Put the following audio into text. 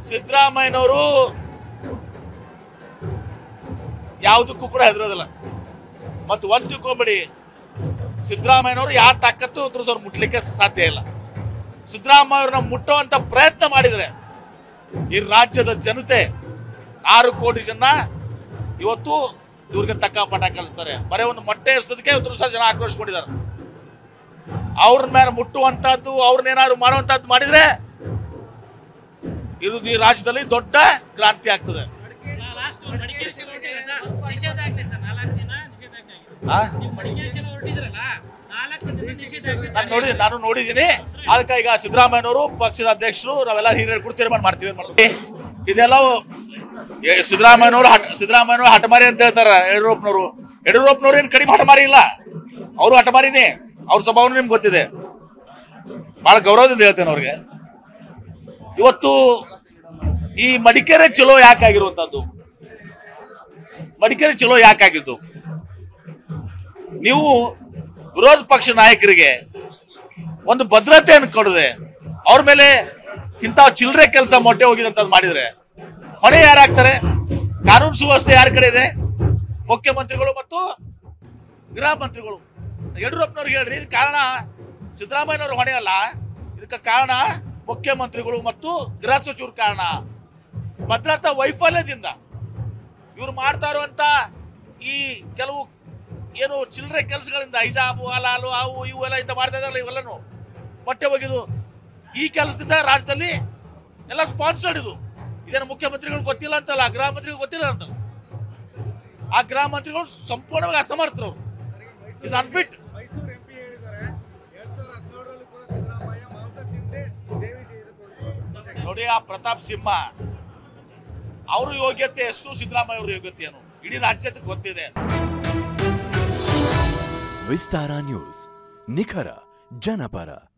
ಸಿದ್ದರಾಮಯ್ಯನವರು ಯಾವುದಕ್ಕೂ ಕೂಡ ಹೆದರೋದಿಲ್ಲ ಮತ್ತು ಒಂದು ತಿಳ್ಕೊಂಬಿಡಿ ಸಿದ್ದರಾಮಯ್ಯನವರು ಯಾವ ತಾಕತ್ತು ಅವ್ರು ಮುಟ್ಲಿಕ್ಕೆ ಸಾಧ್ಯ ಇಲ್ಲ ಸಿದ್ದರಾಮಯ್ಯವ್ರನ್ನ ಮುಟ್ಟುವಂತ ಪ್ರಯತ್ನ ಮಾಡಿದರೆ ಈ ರಾಜ್ಯದ ಜನತೆ ಆರು ಕೋಟಿ ಜನ ಇವತ್ತು ಇವ್ರಿಗೆ ತಕ್ಕ ಪಾಠ ಕಲಿಸ್ತಾರೆ ಬರೀ ಒಂದು ಮೊಟ್ಟೆ ಎಸೋದಕ್ಕೆ ಇವತ್ತು ಸಹ ಜನ ಆಕ್ರೋಶಗೊಂಡಿದ್ದಾರೆ ಅವ್ರ ಮೇಲೆ ಮುಟ್ಟುವಂತಹದ್ದು ಅವ್ರನ್ನೇನಾದ್ರು ಮಾಡುವಂತಹದ್ದು ಮಾಡಿದ್ರೆ ಇದು ಈ ರಾಜ್ಯದಲ್ಲಿ ದೊಡ್ಡ ಕ್ರಾಂತಿ ಆಗ್ತದೆ ಲಾಸ್ಟ್ ಮಡಿಕೇರಿ ಚಲೋ ಹೊರಟಿದ್ರೆ ಸರ್ ನಿಷೇಧ ಆಗ್ತದೆ ಸರ್ ನಾಲ್ಕು ದಿನ ನಿಷೇಧ ಆಗ್ತದೆ ಆ? ನೀವು ಮಡಿಕೇರಿ ಚಲೋ ಹೊರಟಿದ್ರಲ್ಲ ನಾಲ್ಕು ದಿನ ನಿಷೇಧ ಆಗ್ತದೆ ನಾನು ನೋಡಿ ನಾನು ನೋಡಿದ್ದೀನಿ ಅದಕ್ಕೆ ಈಗ ಸಿದ್ದರಾಮಯ್ಯನವರು ಪಕ್ಷದ ಅಧ್ಯಕ್ಷರು ನಾವೆಲ್ಲ ಹಿರಿಯರು ಕೂಡ ತೀರ್ಮಾನ ಮಾಡ್ತೀವಿ ಏನ್ ಮಾಡೋದು? ಇದೆಲ್ಲ ಏ, ಸಿದ್ದರಾಮಯ್ಯನವರು ಹಠ ಸಿದ್ದರಾಮಯ್ಯನವರು ಹಠಮಾರಿ ಅಂತ ಹೇಳ್ತಾರೆ ಯಡಿಯೂರಪ್ಪನವರು ಯಡಿಯೂರಪ್ಪನವರು ಏನು ಕಡಿಮೆ ಹಠಮಾರಿ ಇಲ್ಲ ಅವರು ಹಠಮಾರಿನೇ ಅವ್ರ ಸ್ವಭಾವನು ನಿಮ್ಗೆ ಗೊತ್ತಿದೆ ಬಹಳ ಗೌರವದಿಂದ ಹೇಳ್ತೇನೆ ಅವ್ರಿಗೆ ಇವತ್ತು ಈ ಮಡಿಕೇರಿ ಚಲೋ ಯಾಕಾಗಿರುವಂತದ್ದು ಮಡಿಕೇರಿ ಚಲೋ ಯಾಕಾಗಿದ್ದು ನೀವು ವಿರೋಧ ಪಕ್ಷ ನಾಯಕರಿಗೆ ಒಂದು ಭದ್ರತೆಯನ್ನು ಕೊಡದೆ ಅವ್ರ ಮೇಲೆ ಇಂಥ ಚಿಲ್ಲರೆ ಕೆಲಸ ಮೊಟ್ಟೆ ಹೋಗಿದಂತದ್ದು ಮಾಡಿದ್ರೆ ಹೊಣೆ ಯಾರಾಗ್ತಾರೆ ಕಾನೂನು ಸುವ್ಯವಸ್ಥೆ ಯಾರ ಕಡೆ ಇದೆ ಮುಖ್ಯಮಂತ್ರಿಗಳು ಮತ್ತು ಗೃಹ ಮಂತ್ರಿಗಳು ಯಡಿಯೂರಪ್ಪನವ್ರಿಗೆ ಹೇಳ್ರಿ ಇದು ಕಾರಣ ಸಿದ್ದರಾಮಯ್ಯನವ್ರ ಹೊಣೆ ಅಲ್ಲ ಇದಕ್ಕೆ ಕಾರಣ ಮುಖ್ಯಮಂತ್ರಿಗಳು ಮತ್ತು ಗೃಹ ಸಚಿವರು ಕಾರಣ ಭದ್ರತಾ ವೈಫಲ್ಯದಿಂದ ಇವ್ರು ಮಾಡ್ತಾ ಇರುವಂತ ಈ ಕೆಲವು ಏನು ಚಿಲ್ಲರೆ ಕೆಲಸಗಳಿಂದ ಹಿಜಾಬು ಹಲಾಲು ಅವು ಇವು ಎಲ್ಲ ಇಂತ ಮಾಡ್ತಾ ಇದಾರಲ್ಲ ಇವೆಲ್ಲನು ಮೊಟ್ಟೆ ಒಗೆದು ಈ ಕೆಲಸದಿಂದ ರಾಜ್ಯದಲ್ಲಿ ಎಲ್ಲ ಸ್ಪಾನ್ಸರ್ಡ್ ಇದು ಇದೇನು ಮುಖ್ಯಮಂತ್ರಿಗಳು ಗೊತ್ತಿಲ್ಲ ಅಂತಲ್ಲ ಗೃಹ ಮಂತ್ರಿಗಳು ಗೊತ್ತಿಲ್ಲ ಅಂತ ಆ ಗೃಹ ಮಂತ್ರಿಗಳು ಸಂಪೂರ್ಣವಾಗಿ ಅಸಮರ್ಥರು ಇಸ್ ಅನ್ಫಿಟ್ ಮೈಸೂರು ಎಂಪಿ ಹೇಳಿದ್ದಾರೆ ಎರಡ್ ಸಾವಿರದ ಹದಿನೇಳರಲ್ಲಿ ಕೂಡ ಸಿದ್ದರಾಮಯ್ಯ ಮಾಂಸ ತಿಂದೆ ದೇವಿ ತೆಗೆದುಕೊಂಡು ನೋಡಿ ಆ ಪ್ರತಾಪ್ ಸಿಂಹ ಅವ್ರ ಯೋಗ್ಯತೆ ಎಷ್ಟು ಸಿದ್ದರಾಮಯ್ಯ ಅವ್ರ ಯೋಗ್ಯತೆ ಏನು ಇಡೀ ರಾಜ್ಯಕ್ಕೆ ಗೊತ್ತಿದೆ ವಿಸ್ತಾರ ನ್ಯೂಸ್ ನಿಖರ ಜನಪರ